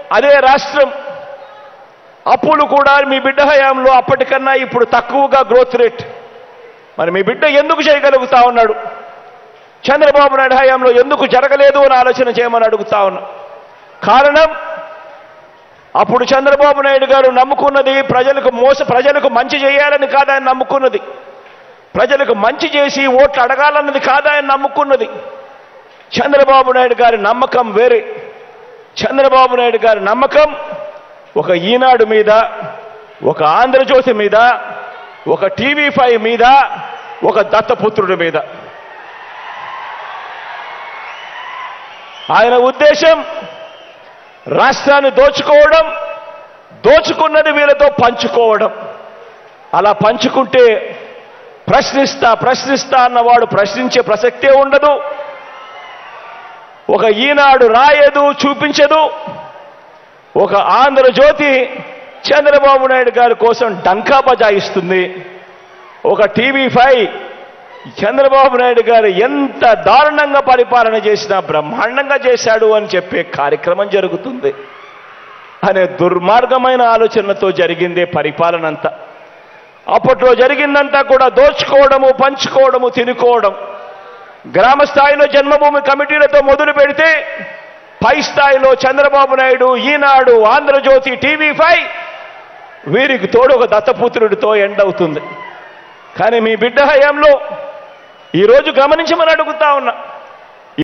అదే రాష్ట్రం అప్పులు కూడా మీ బిడ్డ హయాంలో అప్పటికన్నా ఇప్పుడు తక్కువగా గ్రోత్ రేట్ మరి మీ బిడ్డ ఎందుకు చేయగలుగుతా ఉన్నాడు చంద్రబాబు నాయుడు హయాంలో ఎందుకు జరగలేదు అని ఆలోచన చేయమని అడుగుతా ఉన్నా కారణం అప్పుడు చంద్రబాబు నాయుడు గారు నమ్ముకున్నది ప్రజలకు మోస ప్రజలకు మంచి చేయాలని కాదు ఆయన నమ్ముకున్నది ప్రజలకు మంచి చేసి ఓట్లు అడగాలన్నది కాదు ఆయన నమ్ముకున్నది చంద్రబాబు నాయుడు గారి నమ్మకం వేరే చంద్రబాబు నాయుడు గారి నమ్మకం ఒక ఈనాడు మీద ఒక ఆంధ్రజ్యోతి మీద ఒక టీవీ ఫైవ్ మీద ఒక దత్తపుత్రుడి మీద ఆయన ఉద్దేశం రాష్ట్రాన్ని దోచుకోవడం దోచుకున్నది వీళ్ళతో పంచుకోవడం అలా పంచుకుంటే ప్రశ్నిస్తా ప్రశ్నిస్తా అన్నవాడు ప్రశ్నించే ప్రసక్తే ఉండదు ఒక ఈనాడు రాయదు చూపించదు ఒక ఆంధ్రజ్యోతి చంద్రబాబు నాయుడు గారి కోసం డంకా బజాయిస్తుంది ఒక టీవీ ఫైవ్ చంద్రబాబు నాయుడు గారు ఎంత దారుణంగా పరిపాలన చేసినా బ్రహ్మాండంగా చేశాడు అని చెప్పే కార్యక్రమం జరుగుతుంది అనే దుర్మార్గమైన ఆలోచనతో జరిగిందే పరిపాలన అంతా అప్పట్లో జరిగిందంతా కూడా దోచుకోవడము పంచుకోవడము తినుకోవడం గ్రామ స్థాయిలో జన్మభూమి కమిటీలతో మొదలు పెడితే పై స్థాయిలో చంద్రబాబు నాయుడు ఈనాడు ఆంధ్రజ్యోతి టీవీ ఫైవ్ వీరికి తోడు ఒక దత్తపుత్రుడితో ఎండ్ అవుతుంది కానీ మీ బిడ్డ హయాంలో ఈరోజు గమనించమని అడుగుతా ఉన్నా